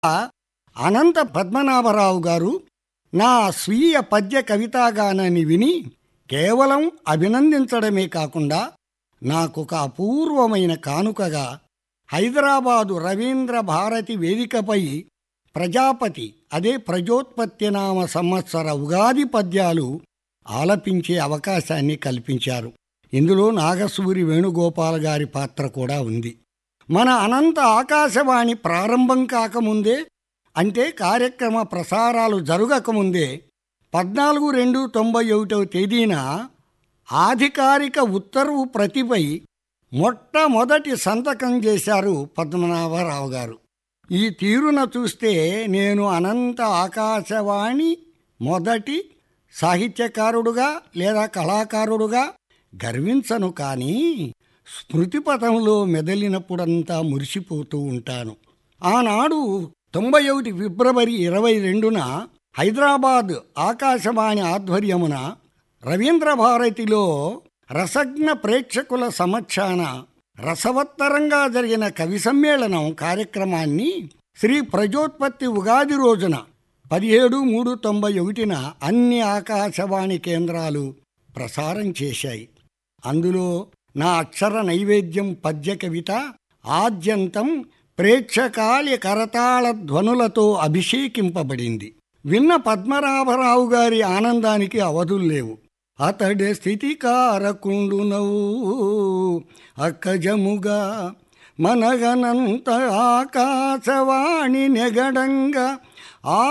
అనంత పద్మనాభరావు గారు నా స్వీయ పద్య కవితాగానాన్ని విని కేవలం అభినందించడమే కాకుండా నాకొక అపూర్వమైన కానుకగా హైదరాబాదు రవీంద్ర భారతి వేదికపై ప్రజాపతి అదే ప్రజోత్పత్తి నామ సంవత్సర ఉగాది పద్యాలు ఆలపించే అవకాశాన్ని కల్పించారు ఇందులో నాగసూరి వేణుగోపాల్ గారి పాత్ర కూడా ఉంది మన అనంత ఆకాశవాణి ప్రారంభం కాకముందే అంటే కార్యక్రమ ప్రసారాలు జరగకముందే పద్నాలుగు రెండు తొంభై ఒకటవ తేదీన ఆధికారిక ఉత్తర్వు ప్రతిపై మొట్టమొదటి సంతకం చేశారు పద్మనాభరావు గారు ఈ తీరున చూస్తే నేను అనంత ఆకాశవాణి మొదటి సాహిత్యకారుడుగా లేదా కళాకారుడుగా గర్వించను కానీ స్మృతిపథంలో మెదలినప్పుడంతా మురిసిపోతూ ఉంటాను ఆనాడు తొంభై ఒకటి ఫిబ్రవరి ఇరవై రెండున హైదరాబాద్ ఆకాశవాణి ఆధ్వర్యమున రవీంద్ర భారతిలో రసజ్ఞ ప్రేక్షకుల సమక్షాన రసవత్తరంగా జరిగిన కవి సమ్మేళనం కార్యక్రమాన్ని శ్రీ ప్రజోత్పత్తి ఉగాది రోజున పదిహేడు మూడు తొంభై ఒకటిన అన్ని ఆకాశవాణి కేంద్రాలు ప్రసారం చేశాయి అందులో నా అక్షర నైవేద్యం పద్య కవిత ఆద్యంతం ప్రేక్షకాలి కరతాళ ధ్వనులతో అభిషేకింపబడింది విన్న పద్మనాభరావు గారి ఆనందానికి అవధులు లేవు అతడే స్థితి కారకుండునవు అక్కజముగా మనగనంత ఆకాశవాణి నెగడంగా ఆ